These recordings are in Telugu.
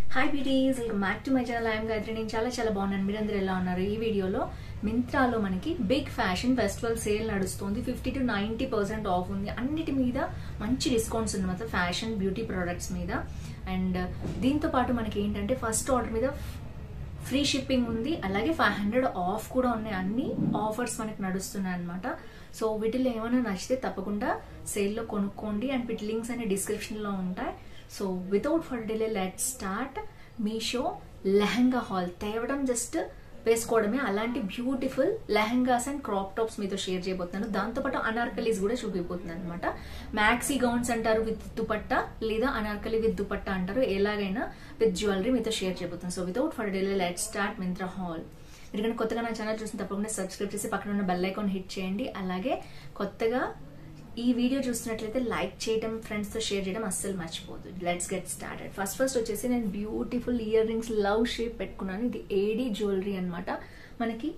Hi beauties welcome back to my channel I'm Gayatri నేను చాలా చాలా బాగున్నాను మీరందరూ ఎలా ఉన్నారు ఈ వీడియోలో మింత్రాలో మనకి బిగ్ ఫ్యాషన్ ఫెస్టివల్ సేల్ నడుస్తుంది fifty to ninety percent off ఉంది అన్నిటి మీద మంచి డిస్కౌంట్స్ ఉన్నమాట ఫ్యాషన్ బ్యూటీ ప్రొడక్ట్స్ మీద అండ్ దీంతో పాటు మనకి ఏంటంటే ఫస్ట్ ఆర్డర్ మీద ఫ్రీ షిప్పింగ్ ఉంది అలాగే ఫైవ్ హండ్రెడ్ ఆఫ్ కూడా ఉన్నాయి అన్ని ఆఫర్స్ మనకి నడుస్తున్నాయి అనమాట సో వీటిలో ఏమైనా నచ్చితే తప్పకుండా సేల్లో కొనుక్కోండి అండ్ వీటి లింక్స్ అనే డిస్క్రిప్షన్లో ఉంటాయి so without for delay let start Meesho lehenga haul తేవడం జస్ట్ వేసుకోవడమే అలాంటి beautiful lehengas and crop tops మీతో షేర్ చేయబోతున్నాను దాంతోపాటు అనార్కలీస్ కూడా చూపిపోతున్నాను అనమాట మ్యాక్సీ గౌన్స్ అంటారు విత్ దుపట్టా లేదా అనార్కలి విత్ దుపట్టా అంటారు ఎలాగైనా విత్ జ్యువెలరీ మీతో షేర్ చేయబోతున్నాను so without for delay let start Myntra haul మీరు కనుక కొత్తగా నా ఛానల్ చూసిన తప్పకుండా సబ్స్క్రైబ్ చేసి పక్కన ఉన్న బెల్ ఐకాన్ హిట్ చేయండి అలాగే కొత్తగా ఈ వీడియో చూస్తున్నట్లయితే లైక్ చేయడం ఫ్రెండ్స్ తో షేర్ చేయడం అస్సలు మర్చిపోదు let's get started first first వచ్చేసి నేను beautiful earrings love shape పెట్టుకున్నాను ఇది ఏడీ జ్యువెలరీ అన్నమాట మనకి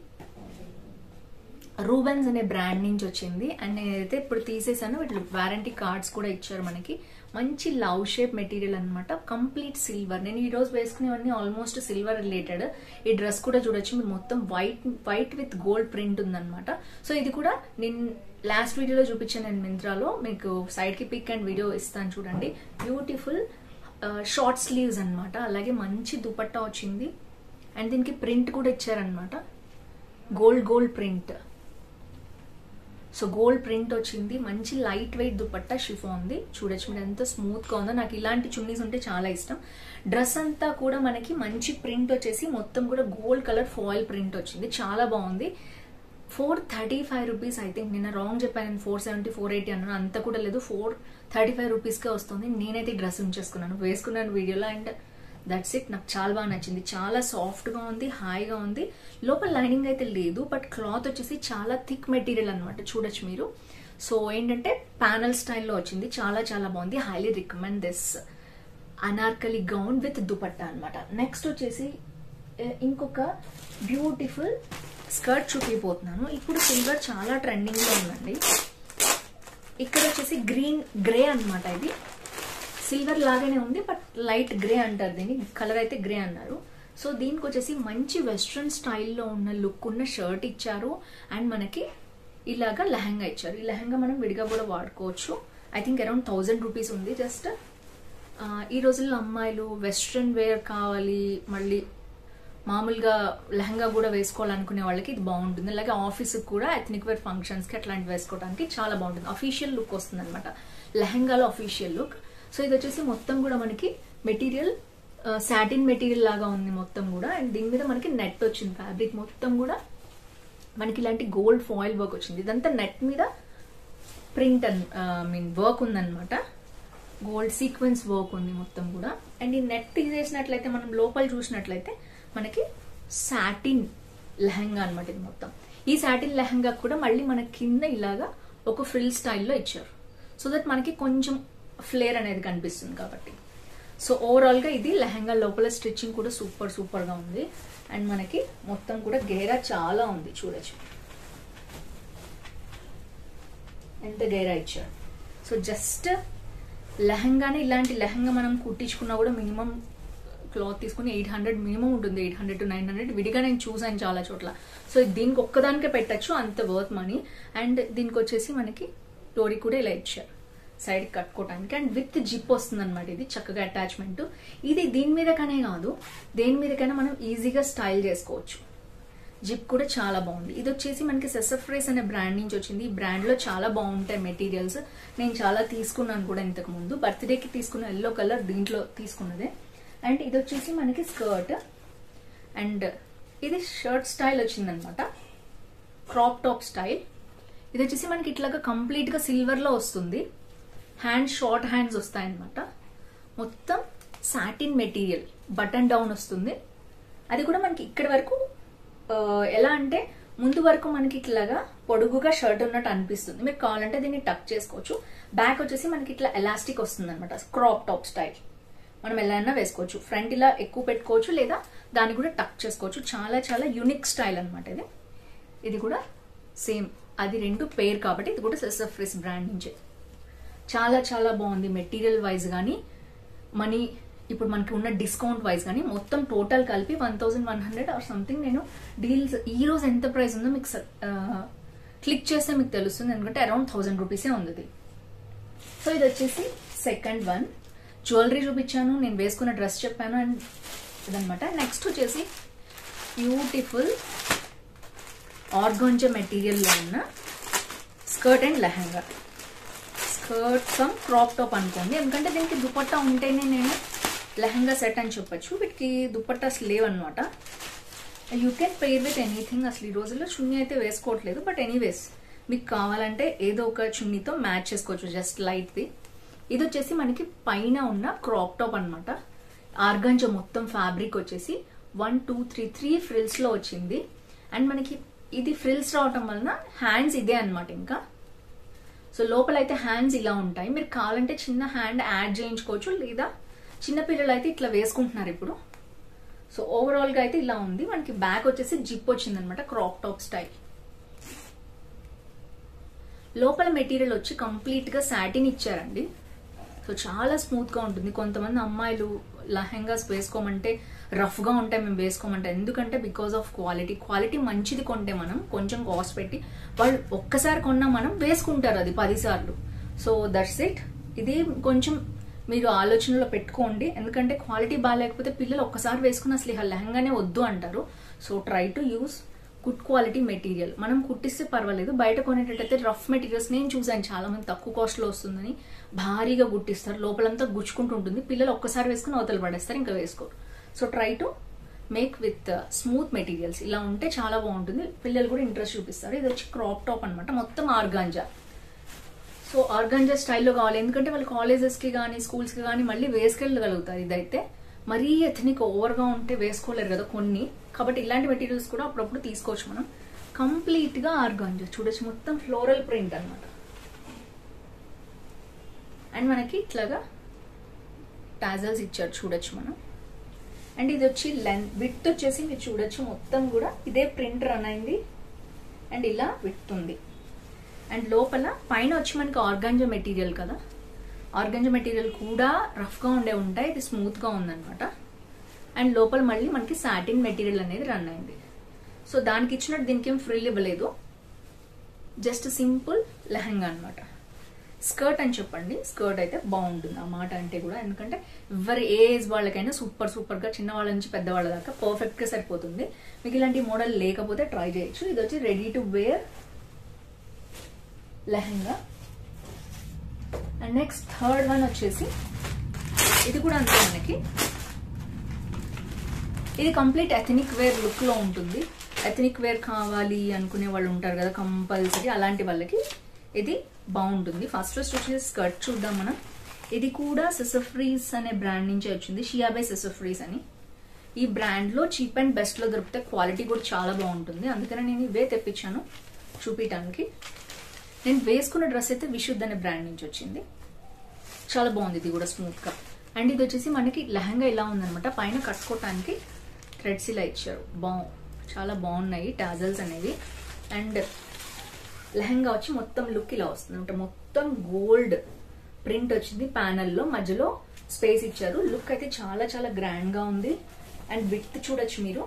రూబెన్స్ అనే బ్రాండ్ నుంచి వచ్చింది అండ్ నేనైతే ఇప్పుడు తీసేసాను వీటిలో వారంటీ కార్డ్స్ కూడా ఇచ్చారు మనకి మంచి లవ్ షేప్ మెటీరియల్ అనమాట కంప్లీట్ సిల్వర్ నేను ఈ రోజు వేసుకునేవన్నీ ఆల్మోస్ట్ సిల్వర్ రిలేటెడ్ ఈ డ్రెస్ కూడా చూడొచ్చు మీరు మొత్తం white white with gold print ఉందన్నమాట సో ఇది కూడా నేను లాస్ట్ వీడియోలో చూపించాను నేను మింత్రాలో మీకు సైడ్ కి పిక్ అండ్ వీడియో ఇస్తాను చూడండి బ్యూటిఫుల్ షార్ట్ స్లీవ్స్ అన్నమాట అలాగే మంచి దుపట్టా వచ్చింది అండ్ దీనికి ప్రింట్ కూడా ఇచ్చారనమాట gold gold print so gold print వచ్చింది మంచి లైట్ వెయిట్ దుపట్టా షిఫో ఉంది చూడొచ్చు మీరు ఎంత స్మూత్ గా ఉందో నాకు ఇలాంటి చున్నీస్ ఉంటే చాలా ఇష్టం డ్రెస్ అంతా కూడా మనకి మంచి ప్రింట్ వచ్చేసి మొత్తం కూడా గోల్డ్ కలర్ ఫాయిల్ ప్రింట్ వచ్చింది చాలా బాగుంది four thirty five rupees I think నిన్న రాంగ్ చెప్పాను ఫోర్ సెవెంటీ ఫోర్ ఎయిటీ అన్నాను అంత కూడా లేదు ఫోర్ థర్టీ ఫైవ్ రూపీస్కే వస్తుంది నేనైతే డ్రెస్ ఉంచేసుకున్నాను వేసుకున్నాను వీడియోలో అండ్ దట్స్ ఇట్ నాకు చాలా బాగా నచ్చింది చాలా సాఫ్ట్గా ఉంది హాయిగా ఉంది లోపల లైనింగ్ అయితే లేదు బట్ క్లాత్ వచ్చేసి చాలా థిక్ మెటీరియల్ అనమాట చూడొచ్చు మీరు సో ఏంటంటే ప్యానల్ స్టైల్లో వచ్చింది చాలా చాలా బాగుంది highly recommend this anarkali gown with dupatta అనమాట నెక్స్ట్ వచ్చేసి ఇంకొక బ్యూటిఫుల్ స్కర్ట్ చూపిపోతున్నాను ఇప్పుడు సిల్వర్ చాలా ట్రెండింగ్ లో ఉందండి ఇక్కడ వచ్చేసి గ్రీన్ గ్రే అనమాట ఇది సిల్వర్ లాగానే ఉంది బట్ లైట్ గ్రే అంటారు దీన్ని కలర్ అయితే గ్రే అన్నారు సో దీనికి వచ్చేసి మంచి వెస్ట్రన్ స్టైల్లో ఉన్న లుక్ ఉన్న షర్ట్ ఇచ్చారు అండ్ మనకి ఇలాగా లెహంగా ఇచ్చారు ఈ లెహంగా మనం విడిగా కూడా వాడుకోవచ్చు I think around thousand rupees ఉంది జస్ట్ ఈ రోజుల్లో అమ్మాయిలు వెస్ట్రన్ వేర్ కావాలి మళ్ళీ మామూలుగా లెహంగా కూడా వేసుకోవాలనుకునే వాళ్ళకి ఇది బాగుంటుంది అలాగే ఆఫీస్కి కూడా ఎథనిక్ వేర్ ఫంక్షన్స్కి అట్లాంటివి వేసుకోవడానికి చాలా బాగుంటుంది అఫీషియల్ లుక్ వస్తుంది అనమాట లెహంగాలో అఫీషియల్ లుక్ సో ఇది వచ్చేసి మొత్తం కూడా మనకి మెటీరియల్ సాటిన్ మెటీరియల్ లాగా ఉంది మొత్తం కూడా అండ్ దీని మీద మనకి నెట్ వచ్చింది ఫ్యాబ్రిక్ మొత్తం కూడా మనకి ఇలాంటి గోల్డ్ ఫాయిల్ వర్క్ వచ్చింది ఇదంతా నెట్ మీద ప్రింట్ అన్ మీన్ వర్క్ ఉందన్నమాట గోల్డ్ సీక్వెన్స్ వర్క్ ఉంది మొత్తం కూడా అండ్ ఈ నెట్ తీసేసినట్లయితే మనం లోపల చూసినట్లయితే మనకి సాటిన్ లెహంగా అనమాట ఇది మొత్తం ఈ సాటిన్ లెహంగా కూడా మళ్ళీ మన కింద ఇలాగా ఒక ఫ్రిల్ స్టైల్లో ఇచ్చారు సో దట్ మనకి కొంచెం ఫ్లేర్ అనేది కనిపిస్తుంది కాబట్టి సో ఓవరాల్ గా ఇది లెహంగా లోపల స్టిచ్చింగ్ కూడా సూపర్ సూపర్ గా ఉంది అండ్ మనకి మొత్తం కూడా గేరా చాలా ఉంది చూడొచ్చు ఎంత గేరా ఇచ్చారు సో జస్ట్ లెహంగానే ఇలాంటి లెహంగా మనం కుట్టించుకున్నా కూడా మినిమం క్లాత్ తీసుకుని ఎయిట్ హండ్రెడ్ మినిమం ఉంటుంది eight hundred to nine hundred విడిగా నేను చూసాను చాలా చోట్ల సో దీనికి ఒక్కదానికే పెట్టచ్చు అంత వర్త్ మనీ అండ్ దీనికి వచ్చేసి మనకి డోరీ కూడా ఇలా ఇచ్చారు సైడ్ కట్టుకోవడానికి అండ్ విత్ జిప్ వస్తుంది అనమాట ఇది చక్కగా అటాచ్మెంట్ ఇది దీని మీదకనే కాదు దేని మీదకైనా మనం ఈజీగా స్టైల్ చేసుకోవచ్చు జిప్ కూడా చాలా బాగుంది ఇది వచ్చేసి మనకి సెసఫ్రేస్ అనే బ్రాండ్ నుంచి వచ్చింది ఈ బ్రాండ్ లో చాలా బాగుంటాయి మెటీరియల్స్ నేను చాలా తీసుకున్నాను కూడా ఇంతకు ముందు బర్త్డేకి తీసుకున్న ఎల్లో కలర్ దీంట్లో తీసుకున్నదే అండ్ ఇది వచ్చేసి మనకి స్కర్ట్ అండ్ ఇది షర్ట్ స్టైల్ వచ్చిందనమాట క్రాప్ టాప్ స్టైల్ ఇది వచ్చేసి మనకి ఇట్లాగా కంప్లీట్ గా సిల్వర్ లో వస్తుంది హ్యాండ్ షార్ట్ హ్యాండ్స్ వస్తాయన్నమాట మొత్తం సాటిన్ మెటీరియల్ బటన్ డౌన్ వస్తుంది అది కూడా మనకి ఇక్కడి వరకు ఎలా అంటే ముందు వరకు మనకి ఇట్లాగా పొడుగుగా షర్ట్ ఉన్నట్టు అనిపిస్తుంది మీరు కావాలంటే దీన్ని టక్ చేసుకోవచ్చు బ్యాక్ వచ్చేసి మనకి ఇట్లా ఎలాస్టిక్ వస్తుంది అనమాట క్రాప్ టాప్ స్టైల్ మనం ఎలా అయినా వేసుకోవచ్చు ఫ్రంట్ ఇలా ఎక్కువ పెట్టుకోవచ్చు లేదా దాన్ని కూడా టక్ చేసుకోవచ్చు చాలా చాలా యూనిక్ స్టైల్ అనమాట ఇది ఇది కూడా సేమ్ అది రెండు పేర్ కాబట్టి ఇది కూడా సెసఫ్రిస్ బ్రాండ్ నుంచి చాలా చాలా బాగుంది మెటీరియల్ వైజ్ కానీ మనీ ఇప్పుడు మనకి ఉన్న డిస్కౌంట్ వైజ్ కానీ మొత్తం టోటల్ కలిపి one thousand one hundred or something నేను డీల్స్ ఈ రోజు ఎంత ప్రైస్ ఉందో మీకు క్లిక్ చేస్తే మీకు తెలుస్తుంది ఎందుకంటే అరౌండ్ థౌసండ్ రూపీసే ఉంది ఇది. సో ఇది వచ్చేసి సెకండ్ వన్ జ్యువెలరీ చూపించాను నేను వేసుకున్న డ్రెస్ చెప్పాను అండ్ ఇదనమాట నెక్స్ట్ వచ్చేసి బ్యూటిఫుల్ ఆర్గాంజా మెటీరియల్లో ఉన్న skirt and lehenga skirt cum crop top అనుకోండి ఎందుకంటే దీనికి దుపట్టా ఉంటేనే నేను లెహంగా సెట్ అని చెప్పొచ్చు వీటికి దుపట్టాస్ లేవన్నమాట you can pair with anything అసలు ఈ రోజుల్లో చున్నీ అయితే వేసుకోవట్లేదు బట్ ఎనీవేస్ మీకు కావాలంటే ఏదో ఒక చున్నీతో మ్యాచ్ చేసుకోవచ్చు జస్ట్ లైట్ది ఇది వచ్చేసి మనకి పైన ఉన్న క్రాప్ టాప్ అనమాట ఆర్గంజా మొత్తం ఫ్యాబ్రిక్ వచ్చేసి one two three three frills లో వచ్చింది అండ్ మనకి ఇది ఫ్రిల్స్ రావటం వలన హ్యాండ్స్ ఇదే అనమాట ఇంకా సో లోపల అయితే హ్యాండ్స్ ఇలా ఉంటాయి మీరు కావాలంటే చిన్న హ్యాండ్ యాడ్ చేయించుకోవచ్చు లేదా చిన్న పిల్లలు అయితే ఇట్లా వేసుకుంటున్నారు ఇప్పుడు సో ఓవరాల్ గా అయితే ఇలా ఉంది మనకి బ్యాక్ వచ్చేసి జిప్ వచ్చింది అనమాట క్రాప్ టాప్ స్టైల్ లోపల మెటీరియల్ వచ్చి కంప్లీట్ గా సాటిన్ ఇచ్చారండి సో చాలా స్మూత్ గా ఉంటుంది కొంతమంది అమ్మాయిలు లెహెంగాస్ వేసుకోమంటే రఫ్ గా ఉంటాయి మేము వేసుకోమంటే ఎందుకంటే బికాస్ ఆఫ్ క్వాలిటీ క్వాలిటీ మంచిది కొంటే మనం కొంచెం కాస్ట్ పెట్టి వాళ్ళు ఒక్కసారి కొన్నా మనం వేసుకుంటారు అది పది సార్లు సో దట్స్ ఇట్ ఇది కొంచెం మీరు ఆలోచనలో పెట్టుకోండి ఎందుకంటే క్వాలిటీ బాగాలేకపోతే పిల్లలు ఒక్కసారి వేసుకుని అసలు ఇక లెహంగానే వద్దు అంటారు so try to use good quality material మనం కుట్టిస్తే పర్వాలేదు బయట కొనేటట్టయితే రఫ్ మెటీరియల్స్ నేను చూసాను చాలా మంది తక్కువ కాస్ట్ లో వస్తుందని భారీగా గుట్టిస్తారు లోపలంతా గుచ్చుకుంటూ ఉంటుంది పిల్లలు ఒక్కసారి వేసుకుని అవతల పడేస్తారు ఇంకా వేసుకోరు so try to make with smooth materials ఇలా ఉంటే చాలా బాగుంటుంది పిల్లలు కూడా ఇంట్రెస్ట్ చూపిస్తారు ఇది వచ్చి క్రాప్ టాప్ అనమాట మొత్తం ఆర్గాంజా సో ఆర్గాంజా స్టైల్లో కావాలి ఎందుకంటే వాళ్ళు కాలేజెస్ కి కానీ స్కూల్స్ కి కానీ మళ్ళీ వేసుకెళ్ళగలుగుతారు ఇదైతే మరీ ఎథనిక్ ఓవర్ గా ఉంటే వేసుకోలేరు కదా కొన్ని కాబట్టి ఇలాంటి మెటీరియల్స్ కూడా అప్పుడప్పుడు తీసుకోవచ్చు మనం కంప్లీట్ గా ఆర్గాంజా చూడొచ్చు మొత్తం ఫ్లోరల్ ప్రింట్ అన్నమాట అండ్ మనకి ఇట్లాగా టాజల్స్ ఇచ్చారు చూడొచ్చు మనం అండ్ ఇది వచ్చి లెంత్ విత్ వచ్చేసి మీరు చూడొచ్చు మొత్తం కూడా ఇదే ప్రింట్ రన్ అయింది అండ్ ఇలా విత్ ఉంది అండ్ లోపల పైన వచ్చి మనకి ఆర్గాంజా మెటీరియల్ కదా ఆర్గాంజా మెటీరియల్ కూడా రఫ్ గా ఉండే ఉంటాయి ఇది స్మూత్ గా ఉందన్నమాట అండ్ లోపల మళ్ళీ మనకి సాటిన్ మెటీరియల్ అనేది రన్ అయింది సో దానికి ఇచ్చినట్టు దీనికి ఏం ఫ్రిల్ ఇవ్వలేదు జస్ట్ సింపుల్ లెహంగా అన్నమాట స్కర్ట్ అని చెప్పండి స్కర్ట్ అయితే బాగుంటుంది ఆ మాట అంటే కూడా ఎందుకంటే ఎవరి ఏజ్ వాళ్ళకైనా సూపర్ సూపర్ గా చిన్న వాళ్ళ నుంచి పెద్దవాళ్ళ దాకా పర్ఫెక్ట్ గా సరిపోతుంది మీకు ఇలాంటి మోడల్ లేకపోతే ట్రై చేయొచ్చు ఇది వచ్చి ready to wear lehenga and next third one వచ్చేసి ఇది కూడా అంతే మనకి ఇది కంప్లీట్ ఎథనిక్ వేర్ లుక్ లో ఉంటుంది ఎథనిక్ వేర్ కావాలి అనుకునే వాళ్ళు ఉంటారు కదా కంపల్సరీ అలాంటి వాళ్ళకి ఇది బాగుంటుంది ఫస్ట్ ఫస్ట్ వచ్చేసి స్కర్ట్ చూద్దాం మనం ఇది కూడా సెసఫ్రీస్ అనే బ్రాండ్ నుంచి వచ్చింది షియాబై సెసఫ్రీస్ అని ఈ బ్రాండ్ లో చీప్ అండ్ బెస్ట్ లో దొరికితే క్వాలిటీ కూడా చాలా బాగుంటుంది అందుకనే నేను ఇవే తెప్పించాను చూపించడానికి నేను వేసుకున్న డ్రెస్ అయితే విశుద్ధ్ అనే బ్రాండ్ నుంచి వచ్చింది చాలా బాగుంది ఇది కూడా స్మూత్ గా అండ్ ఇది వచ్చేసి మనకి లెహంగా ఇలా ఉందనమాట పైన కట్టుకోవటానికి థ్రెడ్స్ ఇలా ఇచ్చారు బాగు చాలా బాగున్నాయి టాజల్స్ అనేవి అండ్ లెహంగా వచ్చి మొత్తం లుక్ ఇలా వస్తుంది అంటే మొత్తం గోల్డ్ ప్రింట్ వచ్చింది ప్యానల్లో మధ్యలో స్పేస్ ఇచ్చారు లుక్ అయితే చాలా చాలా గ్రాండ్ గా ఉంది అండ్ విత్ చూడొచ్చు మీరు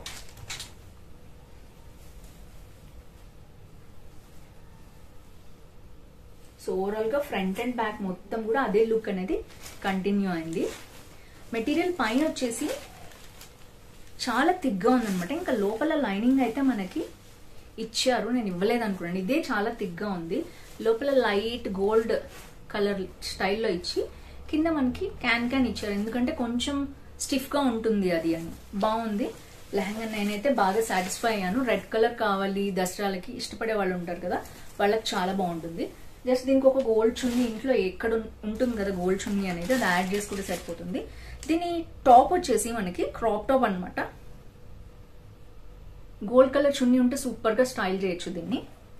సో ఓవరాల్ గా ఫ్రంట్ అండ్ బ్యాక్ మొత్తం కూడా అదే లుక్ అనేది కంటిన్యూ అయింది మెటీరియల్ పైన వచ్చేసి చాలా తిగ్గా ఉందన్నమాట ఇంకా లోపల లైనింగ్ అయితే మనకి ఇచ్చారు నేను ఇవ్వలేదు అనుకున్నాను ఇదే చాలా తిగ్గా ఉంది లోపల లైట్ గోల్డ్ కలర్ స్టైల్లో ఇచ్చి కింద మనకి క్యాన్ క్యాన్ ఇచ్చారు ఎందుకంటే కొంచెం స్టిఫ్ గా ఉంటుంది అది అని బాగుంది లెహంగా నేనైతే బాగా సాటిస్ఫై అయ్యాను రెడ్ కలర్ కావాలి దసరాలకి ఇష్టపడే వాళ్ళు ఉంటారు కదా వాళ్ళకి చాలా బాగుంటుంది జస్ట్ దీనికి ఒక గోల్డ్ చున్నీ ఇంట్లో ఎక్కడ ఉంటుంది కదా గోల్డ్ చున్నీ అనేది అది యాడ్ చేసుకుంటే సరిపోతుంది దీని టాప్ వచ్చేసి మనకి క్రాప్ టాప్ అనమాట గోల్డ్ కలర్ చున్నీ ఉంటే సూపర్ గా స్టైల్ చేయొచ్చు దీన్ని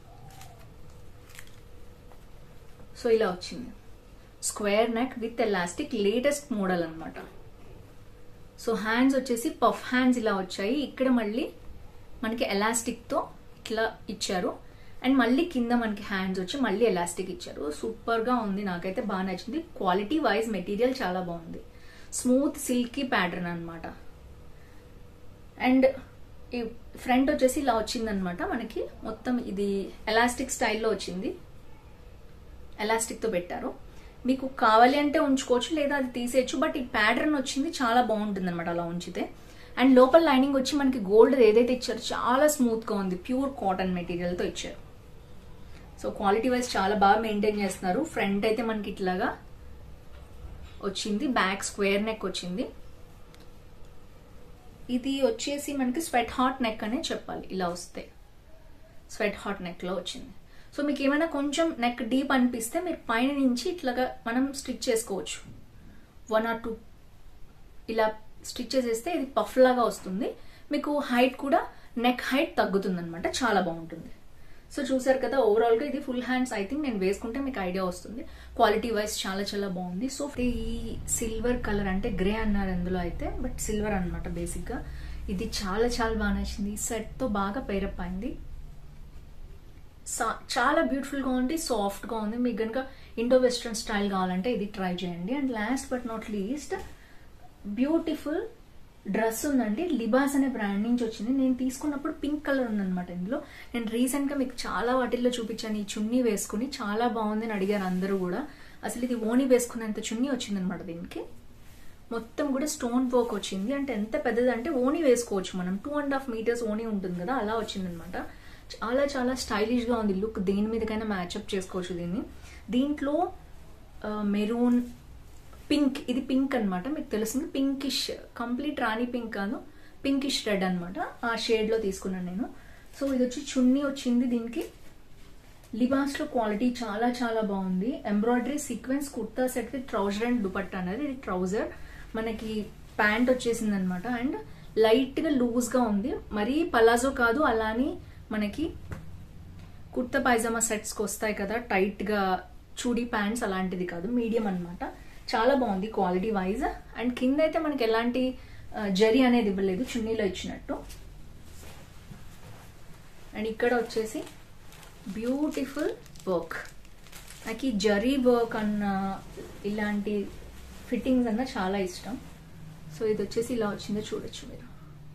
సో ఇలా వచ్చింది square neck with elastic latest model అనమాట సో హ్యాండ్స్ వచ్చేసి పఫ్ హ్యాండ్స్ ఇలా వచ్చాయి ఇక్కడ మళ్ళీ మనకి ఎలాస్టిక్ తో ఇట్లా ఇచ్చారు అండ్ మళ్ళీ కింద మనకి హ్యాండ్స్ వచ్చి మళ్ళీ ఎలాస్టిక్ ఇచ్చారు సూపర్ గా ఉంది నాకైతే బాగా నచ్చింది క్వాలిటీ వైజ్ మెటీరియల్ చాలా బాగుంది స్మూత్ సిల్కీ ప్యాటర్న్ అన్నమాట అండ్ ఈ ఫ్రంట్ వచ్చేసి ఇలా వచ్చిందనమాట మనకి మొత్తం ఇది ఎలాస్టిక్ స్టైల్లో వచ్చింది ఎలాస్టిక్ తో పెట్టారు మీకు కావాలి అంటే ఉంచుకోవచ్చు లేదా అది తీసేయచ్చు బట్ ఈ ప్యాటర్న్ వచ్చింది చాలా బాగుంటుంది అనమాట అలా ఉంచితే అండ్ లోపల లైనింగ్ వచ్చి మనకి గోల్డ్ ఏదైతే ఇచ్చారో చాలా స్మూత్ గా ఉంది ప్యూర్ కాటన్ మెటీరియల్ తో ఇచ్చారు సో క్వాలిటీ వైజ్ చాలా బాగా మెయింటైన్ చేస్తున్నారు ఫ్రంట్ అయితే మనకి ఇట్లాగా వచ్చింది బ్యాక్ స్క్వేర్ నెక్ వచ్చింది ఇది వచ్చేసి మనకి స్వెట్ హాట్ నెక్ అనే చెప్పాలి ఇలా వస్తే స్వెట్ హాట్ నెక్ లో వచ్చింది సో మీకు ఏమైనా కొంచెం నెక్ డీప్ అనిపిస్తే మీరు పైన నుంచి ఇట్లాగా మనం స్టిచ్ చేసుకోవచ్చు వన్ ఆర్ టూ ఇలా స్టిచ్ చేసేస్తే ఇది పఫ్ లాగా వస్తుంది మీకు హైట్ కూడా నెక్ హైట్ తగ్గుతుంది అనమాట చాలా బాగుంటుంది సో చూసారు కదా ఓవరాల్ గా ఇది ఫుల్ హ్యాండ్స్ ఐ థింక్ నేను వేసుకుంటే మీకు ఐడియా వస్తుంది క్వాలిటీ వైజ్ చాలా చాలా బాగుంది సో ఈ సిల్వర్ కలర్ అంటే గ్రే అన్నారు అందులో అయితే బట్ సిల్వర్ అనమాట బేసిక్ గా ఇది చాలా చాలా బాగా నచ్చింది ఈ సెట్ తో బాగా పేరప్ అయింది సా- చాలా బ్యూటిఫుల్ గా ఉంది సాఫ్ట్ గా ఉంది మీకు కనుక ఇండో వెస్ట్రన్ స్టైల్ కావాలంటే ఇది ట్రై చేయండి and last but not least beautiful dress ఉందండి లిబాస్ అనే బ్రాండ్ నుంచి వచ్చింది నేను తీసుకున్నప్పుడు పింక్ కలర్ ఉందన్నమాట ఇందులో నేను రీసెంట్ గా మీకు చాలా వాటిల్లో చూపించాను ఈ చున్నీ వేసుకుని చాలా బాగుంది అని అడిగారు అందరూ కూడా అసలు ఇది ఓణి వేసుకునేంత చున్నీ వచ్చిందనమాట దీనికి మొత్తం కూడా స్టోన్ వర్క్ వచ్చింది అంటే ఎంత పెద్దది అంటే ఓణి వేసుకోవచ్చు మనం టూ అండ్ హాఫ్ మీటర్స్ ఓణి ఉంటుంది కదా అలా వచ్చిందనమాట చాలా చాలా స్టైలిష్ గా ఉంది లుక్ దేని మీదకైనా మ్యాచ్అప్ చేసుకోవచ్చు దీన్ని దీంట్లో మెరూన్ పింక్ ఇది పింక్ అన్నమాట మీకు తెలిసింది పింకిష్ కంప్లీట్ రాణి పింక్ కాదు పింకిష్ రెడ్ అన్నమాట ఆ షేడ్ లో తీసుకున్నాను నేను సో ఇది వచ్చి చున్నీ వచ్చింది దీనికి లిబాస్ లో క్వాలిటీ చాలా చాలా బాగుంది embroidery sequence kurta set with trouser and dupatta అనేది ఇది ట్రౌజర్ మనకి ప్యాంట్ వచ్చేసింది అనమాట అండ్ లైట్ గా లూజ్ గా ఉంది మరీ పలాజో కాదు అలాని మనకి కుర్తా పైజామా సెట్స్ కి వస్తాయి కదా టైట్ గా చూడీ ప్యాంట్స్ అలాంటిది కాదు మీడియం అన్నమాట చాలా బాగుంది క్వాలిటీ వైజ్ అండ్ కింద అయితే మనకి ఎలాంటి ఆ, జరీ అనేది ఇవ్వలేదు చున్నీలో ఇచ్చినట్టు అండ్ ఇక్కడ వచ్చేసి బ్యూటిఫుల్ వర్క్ నాకు ఈ జరీ వర్క్ అన్న ఇలాంటి ఫిట్టింగ్స్ అన్న చాలా ఇష్టం సో ఇది వచ్చేసి ఇలా వచ్చిందో చూడొచ్చు మీరు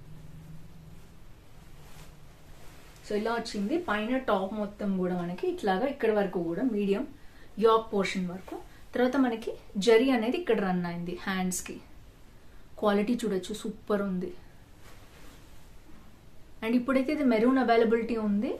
సో ఇలా వచ్చింది పైన టాప్ మొత్తం కూడా మనకి ఇట్లాగా ఇక్కడ వరకు కూడా మీడియం యాక్ పోర్షన్ వరకు తర్వాత మనకి జరీ అనేది ఇక్కడ రన్ అయింది హ్యాండ్స్ కి క్వాలిటీ చూడొచ్చు సూపర్ ఉంది అండ్ ఇప్పుడైతే ఇది మెరూన్ అవైలబిలిటీ ఉంది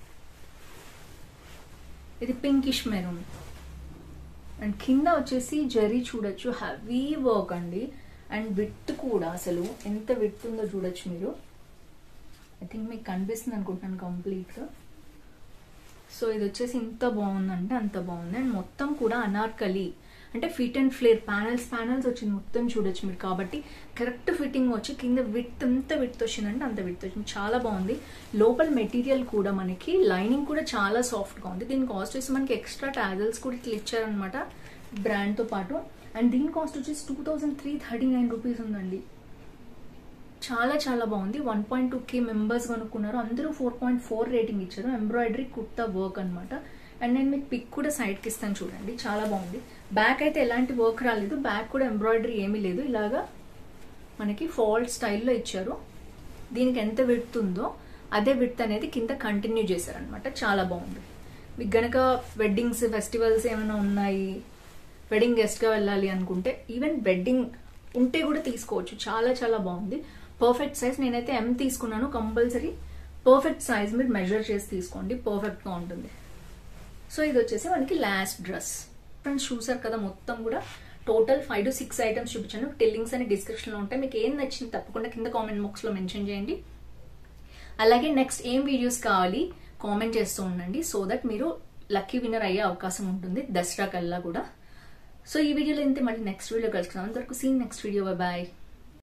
ఇది పింకిష్ మెరూన్ అండ్ కింద వచ్చేసి జరీ చూడొచ్చు హెవీ వర్క్ అండి అండ్ విత్ కూడా అసలు ఎంత విత్ ఉందో చూడొచ్చు మీరు ఐ థింక్ మీకు కనిపిస్తుంది అనుకుంటున్నాను కంప్లీట్గా సో ఇది వచ్చేసి ఇంత బాగుందంటే అంత బాగుంది అండ్ మొత్తం కూడా అనార్కలి అంటే fit and flare panels panels వచ్చింది మొత్తం చూడొచ్చు మీరు కాబట్టి కరెక్ట్ ఫిట్టింగ్ వచ్చి కింద విత్ ఎంత విత్ వచ్చిందంటే అంత విత్ వచ్చింది చాలా బాగుంది లోపల మెటీరియల్ కూడా మనకి లైనింగ్ కూడా చాలా సాఫ్ట్ గా ఉంది దీని కాస్ట్ వచ్చి మనకి ఎక్స్ట్రా టాజల్స్ కూడా ఇట్లా ఇచ్చారనమాట బ్రాండ్ తో పాటు అండ్ దీని కాస్ట్ వచ్చేసి two thousand three thirty nine rupees ఉందండి చాలా చాలా బాగుంది one point two K members కనుక్కున్నారు అందరూ ఫోర్ పాయింట్ ఫోర్ రేటింగ్ ఇచ్చారు ఎంబ్రాయిడరీ కుర్తా వర్క్ అన్నమాట అండ్ నేను మీకు పిక్ కూడా side కి ఇస్తాను చూడండి చాలా బాగుంది బ్యాక్ అయితే ఎలాంటి వర్క్ రాలేదు బ్యాక్ కూడా ఎంబ్రాయిడరీ ఏమీ లేదు ఇలాగా మనకి ఫాల్ట్ స్టైల్లో ఇచ్చారు దీనికి ఎంత విడ్త్ ఉందో అదే విడ్త్ అనేది కింద కంటిన్యూ చేశారనమాట చాలా బాగుంది మీకు గనక వెడ్డింగ్స్ ఫెస్టివల్స్ ఏమైనా ఉన్నాయి వెడ్డింగ్ గెస్ట్గా వెళ్ళాలి అనుకుంటే ఈవెన్ వెడ్డింగ్ ఉంటే కూడా తీసుకోవచ్చు చాలా చాలా బాగుంది పర్ఫెక్ట్ సైజ్ నేనైతే ఎం తీసుకున్నాను కంపల్సరీ పర్ఫెక్ట్ సైజ్ మీరు మెజర్ చేసి తీసుకోండి పర్ఫెక్ట్గా ఉంటుంది సో ఇది వచ్చేసి మనకి లాస్ట్ డ్రెస్ ఫ్రెండ్స్ చూసారు కదా మొత్తం కూడా total five to six items చూపించాను లింక్స్ అని డిస్క్రిప్షన్ లో ఉంటాయి మీకు ఏం నచ్చింది తప్పకుండా కింద కామెంట్ బాక్స్ లో మెన్షన్ చేయండి అలాగే నెక్స్ట్ ఏం వీడియోస్ కావాలి కామెంట్ చేస్తూ ఉండండి సో దట్ మీరు లక్కీ విన్నర్ అయ్యే అవకాశం ఉంటుంది దసరా కల్లా కూడా సో ఈ వీడియోలో అయితే మళ్ళీ నెక్స్ట్ వీడియో కలుసుకుందాం అంతవరకు సీన్ నెక్స్ట్ వీడియో బాయ్